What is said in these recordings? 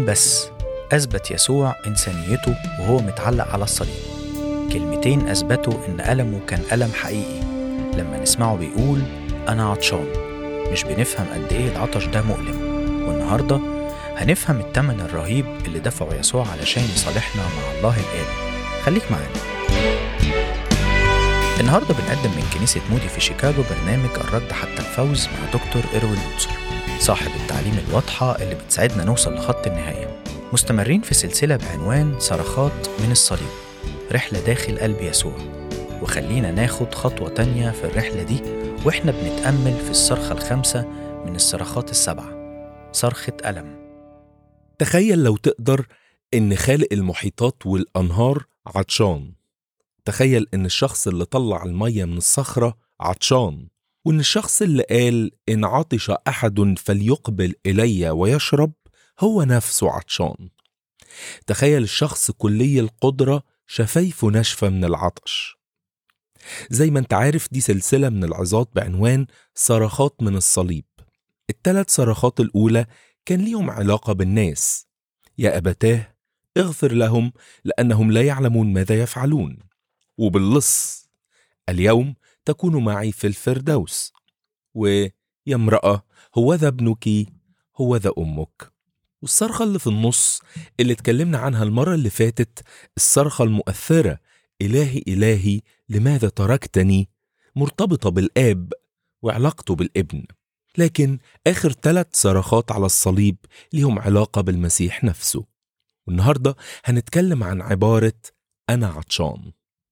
بس أثبت يسوع إنسانيته وهو متعلق على الصليب كلمتين أثبتوا إن ألمه كان ألم حقيقي لما نسمعه بيقول أنا عطشان مش بنفهم قد إيه العطش ده مؤلم والنهاردة هنفهم التمن الرهيب اللي دفعه يسوع علشان يصالحنا مع الله الآب خليك معانا النهارده بنقدم من كنيسة مودي في شيكاغو برنامج الرد حتى الفوز مع دكتور إيروين لوتسر صاحب التعليم الواضحة اللي بتساعدنا نوصل لخط النهاية مستمرين في سلسلة بعنوان صرخات من الصليب رحلة داخل قلب يسوع وخلينا ناخد خطوة تانية في الرحلة دي وإحنا بنتأمل في الصرخة الخامسة من الصرخات السبعة صرخة ألم تخيل لو تقدر إن خالق المحيطات والأنهار عطشان تخيل إن الشخص اللي طلع المية من الصخرة عطشان وإن الشخص اللي قال إن عطش أحد فليقبل إلي ويشرب هو نفسه عطشان تخيل الشخص كلي القدرة شفايفه ناشفة من العطش زي ما انت عارف دي سلسلة من العظات بعنوان صرخات من الصليب التلات صرخات الأولى كان ليهم علاقة بالناس يا أبتاه اغفر لهم لأنهم لا يعلمون ماذا يفعلون وباللص اليوم تكون معي في الفردوس ويا امرأة هو ذا ابنك هو ذا أمك والصرخة اللي في النص اللي اتكلمنا عنها المرة اللي فاتت الصرخة المؤثرة إلهي إلهي لماذا تركتني مرتبطة بالآب وعلاقته بالابن لكن آخر ثلاث صرخات على الصليب ليهم علاقة بالمسيح نفسه والنهاردة هنتكلم عن عبارة أنا عطشان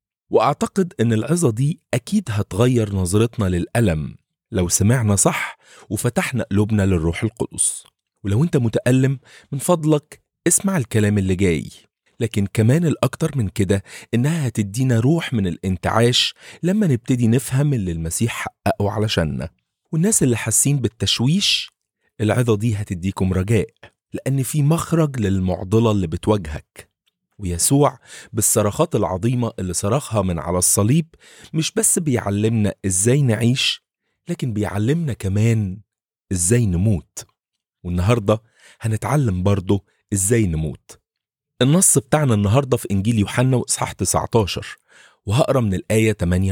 وأعتقد إن العظة دي أكيد هتغير نظرتنا للألم لو سمعنا صح وفتحنا قلوبنا للروح القدس ولو أنت متألم من فضلك اسمع الكلام اللي جاي لكن كمان الأكتر من كده إنها هتدينا روح من الانتعاش لما نبتدي نفهم اللي المسيح حققه علشاننا والناس اللي حاسين بالتشويش العظة دي هتديكم رجاء لأن في مخرج للمعضلة اللي بتواجهك ويسوع بالصرخات العظيمة اللي صرخها من على الصليب مش بس بيعلمنا إزاي نعيش لكن بيعلمنا كمان إزاي نموت والنهاردة هنتعلم برضه إزاي نموت النص بتاعنا النهاردة في إنجيل يوحنا وإصحاح 19 وهقرا من الآية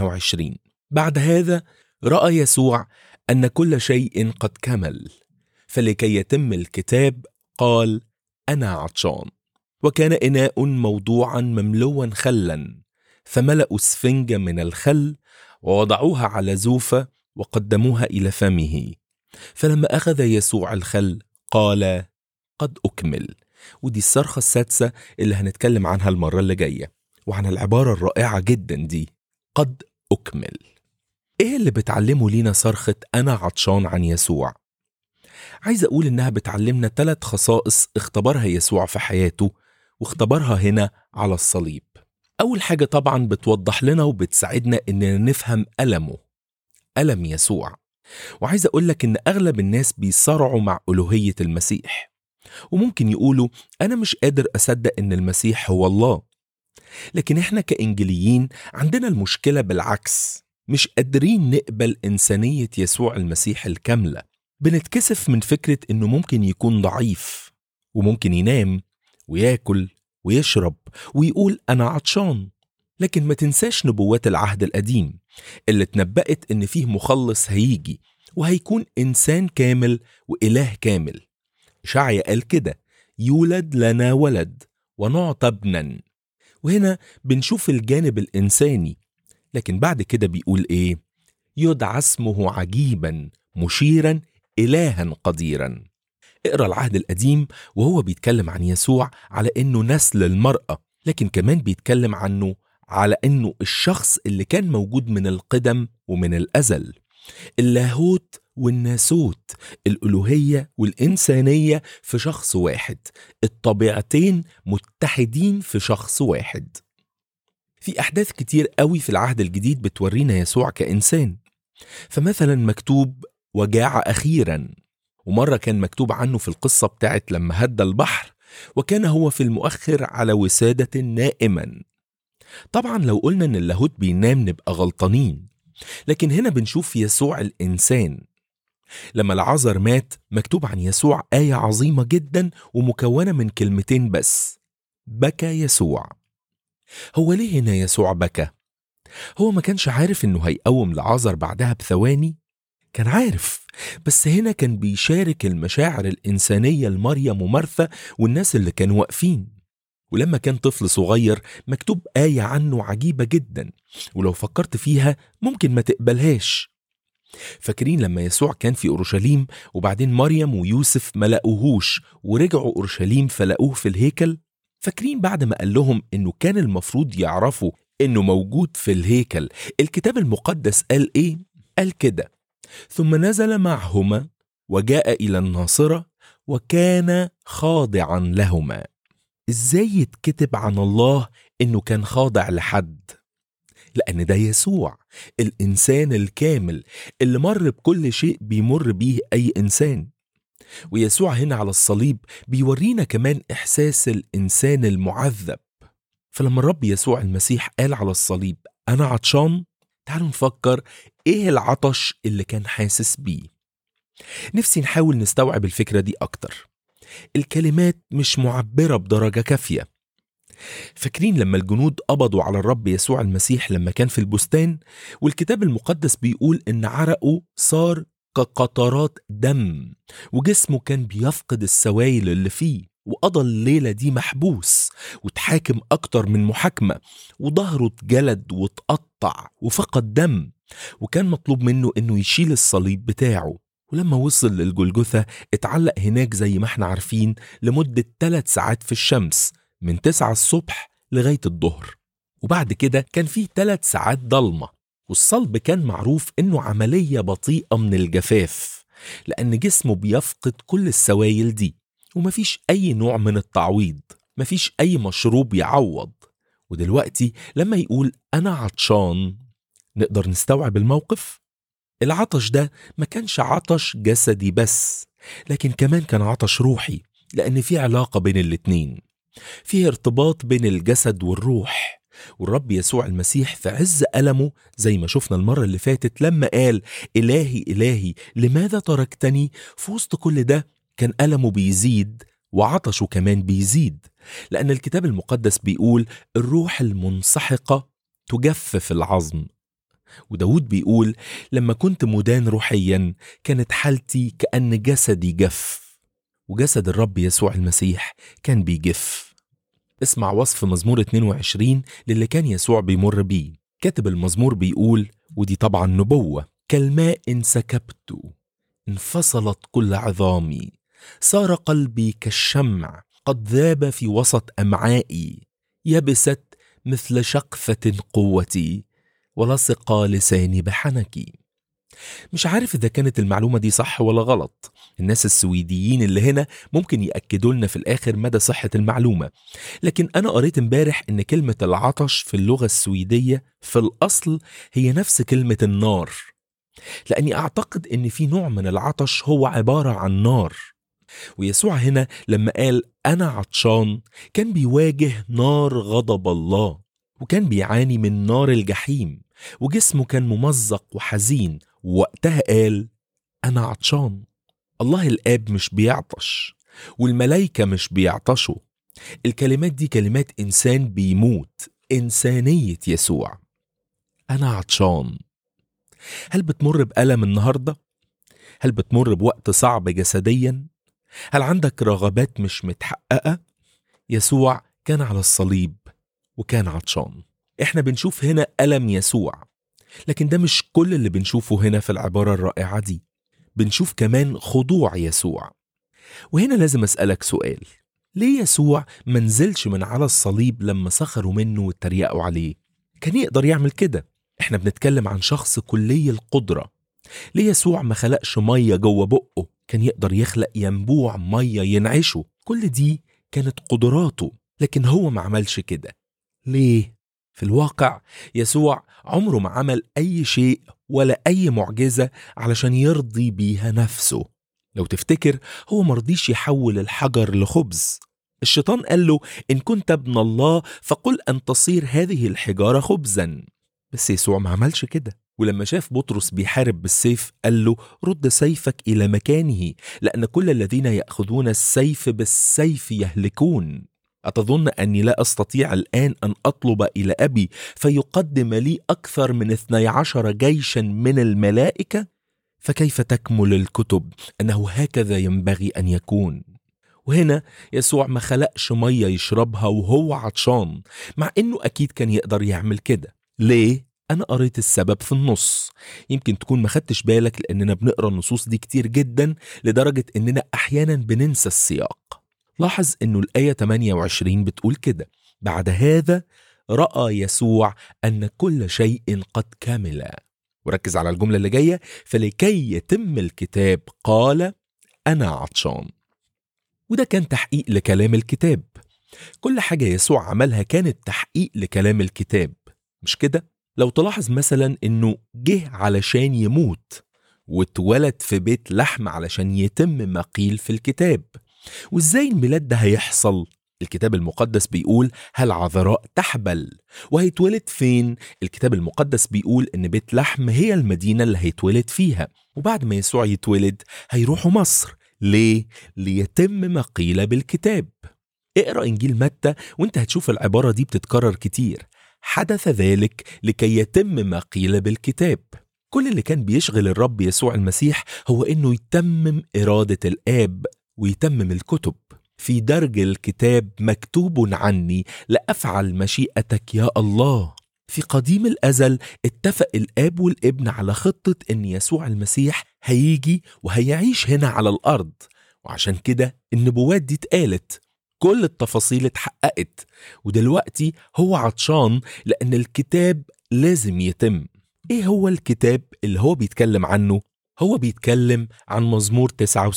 28 بعد هذا رأى يسوع أن كل شيء قد كمل فلكي يتم الكتاب قال أنا عطشان وكان إناء موضوعا مملوا خلا فملأوا اسفنجة من الخل ووضعوها على زوفة وقدموها إلى فمه فلما أخذ يسوع الخل قال قد أكمل ودي الصرخة السادسة اللي هنتكلم عنها المرة اللي جاية وعن العبارة الرائعة جدا دي قد أكمل إيه اللي بتعلمه لينا صرخة أنا عطشان عن يسوع؟ عايز أقول إنها بتعلمنا ثلاث خصائص اختبرها يسوع في حياته واختبرها هنا على الصليب أول حاجة طبعا بتوضح لنا وبتساعدنا إننا نفهم ألمه ألم يسوع وعايز أقول لك إن أغلب الناس بيصارعوا مع ألوهية المسيح وممكن يقولوا أنا مش قادر أصدق إن المسيح هو الله لكن إحنا كإنجليين عندنا المشكلة بالعكس مش قادرين نقبل إنسانية يسوع المسيح الكاملة بنتكسف من فكرة إنه ممكن يكون ضعيف وممكن ينام وياكل ويشرب ويقول أنا عطشان لكن ما تنساش نبوات العهد القديم اللي اتنبأت إن فيه مخلص هيجي وهيكون إنسان كامل وإله كامل إشعيا قال كده يولد لنا ولد ونعطى ابنا وهنا بنشوف الجانب الإنساني لكن بعد كده بيقول إيه يدعى اسمه عجيبا مشيرا إلها قديرا اقرا العهد القديم وهو بيتكلم عن يسوع على انه نسل المرأة لكن كمان بيتكلم عنه على انه الشخص اللي كان موجود من القدم ومن الازل اللاهوت والناسوت الالوهيه والانسانيه في شخص واحد الطبيعتين متحدين في شخص واحد في احداث كتير قوي في العهد الجديد بتورينا يسوع كانسان فمثلا مكتوب وجاع اخيرا ومره كان مكتوب عنه في القصه بتاعت لما هدى البحر وكان هو في المؤخر على وساده نائما طبعا لو قلنا ان اللاهوت بينام نبقى غلطانين لكن هنا بنشوف يسوع الانسان لما العذر مات مكتوب عن يسوع آية عظيمة جدا ومكونة من كلمتين بس بكى يسوع هو ليه هنا يسوع بكى؟ هو ما كانش عارف انه هيقوم لعذر بعدها بثواني؟ كان عارف بس هنا كان بيشارك المشاعر الإنسانية لمريم ومرثا والناس اللي كانوا واقفين ولما كان طفل صغير مكتوب آية عنه عجيبة جدا ولو فكرت فيها ممكن ما تقبلهاش فاكرين لما يسوع كان في أورشليم وبعدين مريم ويوسف ما لقوهوش ورجعوا أورشليم فلقوه في الهيكل فاكرين بعد ما قال لهم إنه كان المفروض يعرفوا إنه موجود في الهيكل الكتاب المقدس قال إيه؟ قال كده ثم نزل معهما وجاء إلى الناصرة وكان خاضعا لهما ازاي يتكتب عن الله انه كان خاضع لحد لان ده يسوع الانسان الكامل اللي مر بكل شيء بيمر بيه اي انسان ويسوع هنا على الصليب بيورينا كمان احساس الانسان المعذب فلما الرب يسوع المسيح قال على الصليب انا عطشان تعالوا نفكر ايه العطش اللي كان حاسس بيه نفسي نحاول نستوعب الفكره دي اكتر الكلمات مش معبرة بدرجة كافية فاكرين لما الجنود قبضوا على الرب يسوع المسيح لما كان في البستان والكتاب المقدس بيقول ان عرقه صار كقطرات دم وجسمه كان بيفقد السوائل اللي فيه وقضى الليلة دي محبوس وتحاكم أكتر من محاكمة وظهره اتجلد واتقطع وفقد دم وكان مطلوب منه إنه يشيل الصليب بتاعه ولما وصل للجلجثة اتعلق هناك زي ما احنا عارفين لمدة 3 ساعات في الشمس من 9 الصبح لغاية الظهر وبعد كده كان فيه 3 ساعات ضلمة والصلب كان معروف انه عملية بطيئة من الجفاف لأن جسمه بيفقد كل السوائل دي ومفيش أي نوع من التعويض مفيش أي مشروب يعوض ودلوقتي لما يقول أنا عطشان نقدر نستوعب الموقف؟ العطش ده ما كانش عطش جسدي بس لكن كمان كان عطش روحي لأن في علاقة بين الاتنين في ارتباط بين الجسد والروح والرب يسوع المسيح في عز ألمه زي ما شفنا المرة اللي فاتت لما قال إلهي إلهي لماذا تركتني في وسط كل ده كان ألمه بيزيد وعطشه كمان بيزيد لأن الكتاب المقدس بيقول الروح المنسحقة تجفف العظم وداود بيقول لما كنت مدان روحيا كانت حالتي كأن جسدي جف وجسد الرب يسوع المسيح كان بيجف اسمع وصف مزمور 22 للي كان يسوع بيمر بيه كاتب المزمور بيقول ودي طبعا نبوة كالماء انسكبت انفصلت كل عظامي صار قلبي كالشمع قد ذاب في وسط أمعائي يبست مثل شقفة قوتي ولصق لساني بحنكي مش عارف إذا كانت المعلومة دي صح ولا غلط الناس السويديين اللي هنا ممكن يأكدوا لنا في الآخر مدى صحة المعلومة لكن أنا قريت امبارح إن كلمة العطش في اللغة السويدية في الأصل هي نفس كلمة النار لأني أعتقد إن في نوع من العطش هو عبارة عن نار ويسوع هنا لما قال أنا عطشان كان بيواجه نار غضب الله وكان بيعاني من نار الجحيم وجسمه كان ممزق وحزين ووقتها قال أنا عطشان الله الآب مش بيعطش والملايكة مش بيعطشوا الكلمات دي كلمات إنسان بيموت إنسانية يسوع أنا عطشان هل بتمر بألم النهاردة؟ هل بتمر بوقت صعب جسديا؟ هل عندك رغبات مش متحققة؟ يسوع كان على الصليب وكان عطشان احنا بنشوف هنا ألم يسوع لكن ده مش كل اللي بنشوفه هنا في العبارة الرائعة دي بنشوف كمان خضوع يسوع وهنا لازم أسألك سؤال ليه يسوع منزلش من على الصليب لما سخروا منه واتريقوا عليه كان يقدر يعمل كده احنا بنتكلم عن شخص كلي القدرة ليه يسوع ما خلقش مية جوه بقه كان يقدر يخلق ينبوع مية ينعشه كل دي كانت قدراته لكن هو ما عملش كده ليه؟ في الواقع يسوع عمره ما عمل أي شيء ولا أي معجزة علشان يرضي بيها نفسه لو تفتكر هو مرضيش يحول الحجر لخبز الشيطان قال له إن كنت ابن الله فقل أن تصير هذه الحجارة خبزا بس يسوع ما عملش كده ولما شاف بطرس بيحارب بالسيف قال له رد سيفك إلى مكانه لأن كل الذين يأخذون السيف بالسيف يهلكون أتظن أني لا أستطيع الآن أن أطلب إلى أبي فيقدم لي أكثر من اثني عشر جيشا من الملائكة؟ فكيف تكمل الكتب أنه هكذا ينبغي أن يكون؟ وهنا يسوع ما خلقش مية يشربها وهو عطشان مع إنه أكيد كان يقدر يعمل كده ليه؟ أنا قريت السبب في النص يمكن تكون ما خدتش بالك لأننا بنقرأ النصوص دي كتير جدا لدرجة إننا أحيانا بننسى السياق لاحظ إنه الآية 28 بتقول كده بعد هذا رأى يسوع أن كل شيء قد كمل وركز على الجملة اللي جاية فلكي يتم الكتاب قال أنا عطشان وده كان تحقيق لكلام الكتاب كل حاجة يسوع عملها كانت تحقيق لكلام الكتاب مش كده؟ لو تلاحظ مثلا انه جه علشان يموت واتولد في بيت لحم علشان يتم ما قيل في الكتاب وازاي الميلاد ده هيحصل الكتاب المقدس بيقول هل عذراء تحبل وهيتولد فين الكتاب المقدس بيقول ان بيت لحم هي المدينة اللي هيتولد فيها وبعد ما يسوع يتولد هيروحوا مصر ليه ليتم ما قيل بالكتاب اقرا انجيل متى وانت هتشوف العباره دي بتتكرر كتير حدث ذلك لكي يتم ما قيل بالكتاب كل اللي كان بيشغل الرب يسوع المسيح هو انه يتمم اراده الاب ويتمم الكتب في درج الكتاب مكتوب عني لافعل مشيئتك يا الله في قديم الازل اتفق الاب والابن على خطه ان يسوع المسيح هيجي وهيعيش هنا على الارض وعشان كده النبوات دي اتقالت كل التفاصيل اتحققت ودلوقتي هو عطشان لأن الكتاب لازم يتم ايه هو الكتاب اللي هو بيتكلم عنه؟ هو بيتكلم عن مزمور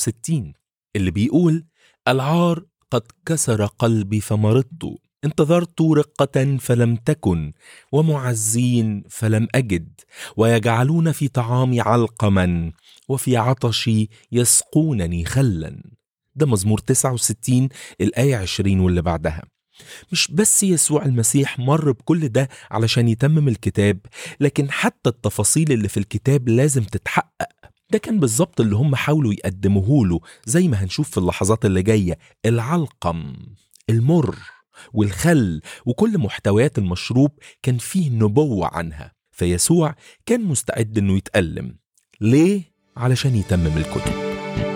69 اللي بيقول العار قد كسر قلبي فمرضت انتظرت رقة فلم تكن ومعزين فلم أجد ويجعلون في طعامي علقما وفي عطشي يسقونني خلا ده مزمور 69 الآية 20 واللي بعدها مش بس يسوع المسيح مر بكل ده علشان يتمم الكتاب لكن حتى التفاصيل اللي في الكتاب لازم تتحقق ده كان بالظبط اللي هم حاولوا يقدموه له زي ما هنشوف في اللحظات اللي جاية العلقم المر والخل وكل محتويات المشروب كان فيه نبوة عنها فيسوع كان مستعد انه يتألم ليه؟ علشان يتمم الكتب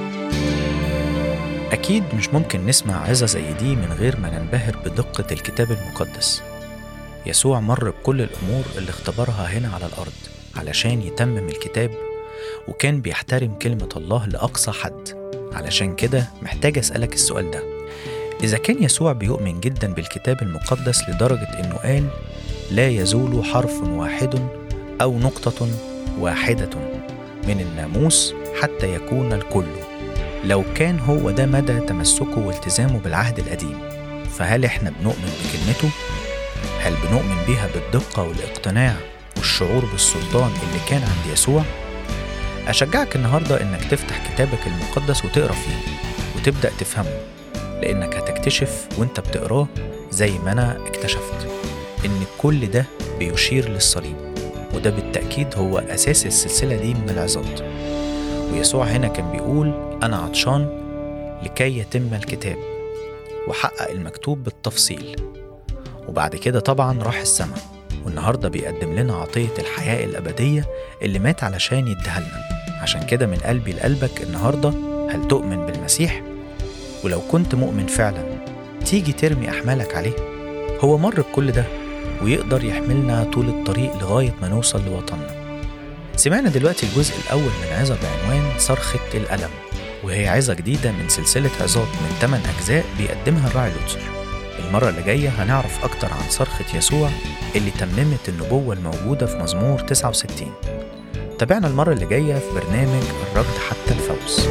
أكيد مش ممكن نسمع عظة زي دي من غير ما ننبهر بدقة الكتاب المقدس يسوع مر بكل الأمور اللي اختبرها هنا على الأرض علشان يتمم الكتاب وكان بيحترم كلمة الله لأقصى حد علشان كده محتاج أسألك السؤال ده إذا كان يسوع بيؤمن جدا بالكتاب المقدس لدرجة إنه قال لا يزول حرف واحد أو نقطة واحدة من الناموس حتى يكون الكل لو كان هو ده مدى تمسكه والتزامه بالعهد القديم فهل احنا بنؤمن بكلمته؟ هل بنؤمن بيها بالدقة والاقتناع والشعور بالسلطان اللي كان عند يسوع؟ أشجعك النهاردة إنك تفتح كتابك المقدس وتقرأ فيه وتبدأ تفهمه لأنك هتكتشف وإنت بتقراه زي ما أنا اكتشفت إن كل ده بيشير للصليب وده بالتأكيد هو أساس السلسلة دي من العظات ويسوع هنا كان بيقول أنا عطشان لكي يتم الكتاب وحقق المكتوب بالتفصيل وبعد كده طبعا راح السماء والنهارده بيقدم لنا عطية الحياة الأبدية اللي مات علشان يديها لنا عشان كده من قلبي لقلبك النهارده هل تؤمن بالمسيح؟ ولو كنت مؤمن فعلا تيجي ترمي أحمالك عليه هو مر بكل ده ويقدر يحملنا طول الطريق لغاية ما نوصل لوطننا سمعنا دلوقتي الجزء الأول من عظة بعنوان صرخة الألم وهي عظة جديدة من سلسلة عظات من 8 أجزاء بيقدمها الراعي لوتسر المرة اللي جاية هنعرف أكتر عن صرخة يسوع اللي تممت النبوة الموجودة في مزمور 69 تابعنا المرة اللي جاية في برنامج الركض حتى الفوز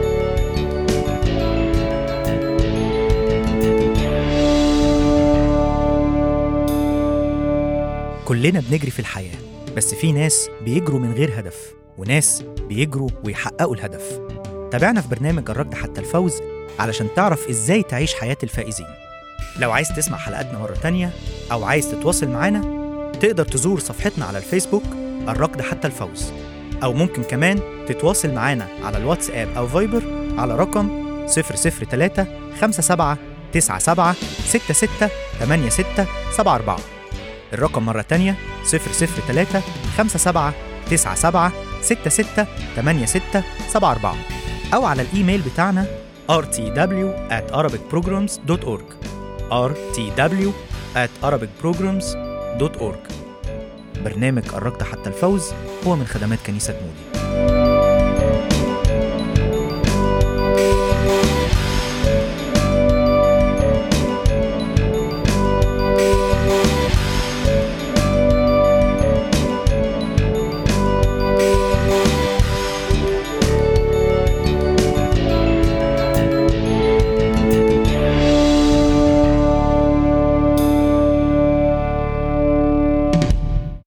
كلنا بنجري في الحياة بس في ناس بيجروا من غير هدف وناس بيجروا ويحققوا الهدف تابعنا في برنامج الركض حتى الفوز علشان تعرف ازاي تعيش حياة الفائزين لو عايز تسمع حلقاتنا مرة تانية أو عايز تتواصل معانا تقدر تزور صفحتنا على الفيسبوك الركض حتى الفوز أو ممكن كمان تتواصل معانا على الواتساب أو فايبر على رقم 003 57 97 66 86 74 الرقم مرة تانية 003 57 97 66 86 74 أو على الإيميل بتاعنا rtw at arabicprograms.org rtw at arabicprograms.org برنامج الركض حتى الفوز هو من خدمات كنيسة مودي